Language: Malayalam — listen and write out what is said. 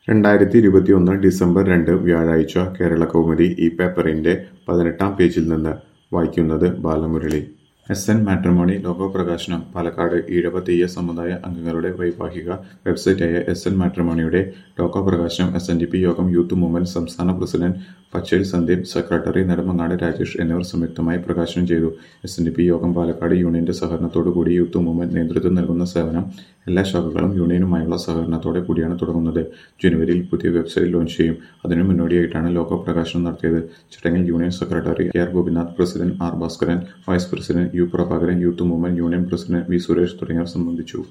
രണ്ടായിരത്തി ഇരുപത്തിയൊന്ന് ഡിസംബർ രണ്ട് വ്യാഴാഴ്ച കേരളകൗമുദി ഈ പേപ്പറിന്റെ പതിനെട്ടാം പേജിൽ നിന്ന് വായിക്കുന്നത് Balamurali S N matrimony logo പ്രകാശനം പാലക്കാട് ഈഴവ തീയ സമുദായ അംഗങ്ങളുടെ വൈവാഹിക വെബ്സൈറ്റായ എസ് എൻ മാട്രിമോണിയുടെ ലോഗോ പ്രകാശനം S N D P Yogam youth movement സംസ്ഥാന പ്രസിഡന്റ് പച്ചേൽ സന്ദീപ് സെക്രട്ടറി നെടുമങ്ങാട് രാജേഷ് എന്നിവർ സംയുക്തമായി പ്രകാശനം ചെയ്തു എസ് എൻ ഡി പി യോഗം പാലക്കാട് യൂണിയന്റെ സഹകരണത്തോടുകൂടി യൂത്ത് മൂവ്മെന്റ് നേതൃത്വം നൽകുന്ന സേവനം എല്ലാ ശാഖകളും യൂണിയനുമായുള്ള സഹകരണത്തോടെ കൂടിയാണ് തുടങ്ങുന്നത് ജനുവരിയിൽ പുതിയ വെബ്സൈറ്റ് ലോഞ്ച് ചെയ്യും അതിനു മുന്നോടിയായിട്ടാണ് ലോഗോ പ്രകാശനം നടത്തിയത് ചടങ്ങിൽ union secretary K R Gopinath president R Bhaskaran vice president U Prabhakaran youth movement union president V Suresh തുടങ്ങിയവർ സംബന്ധിച്ചു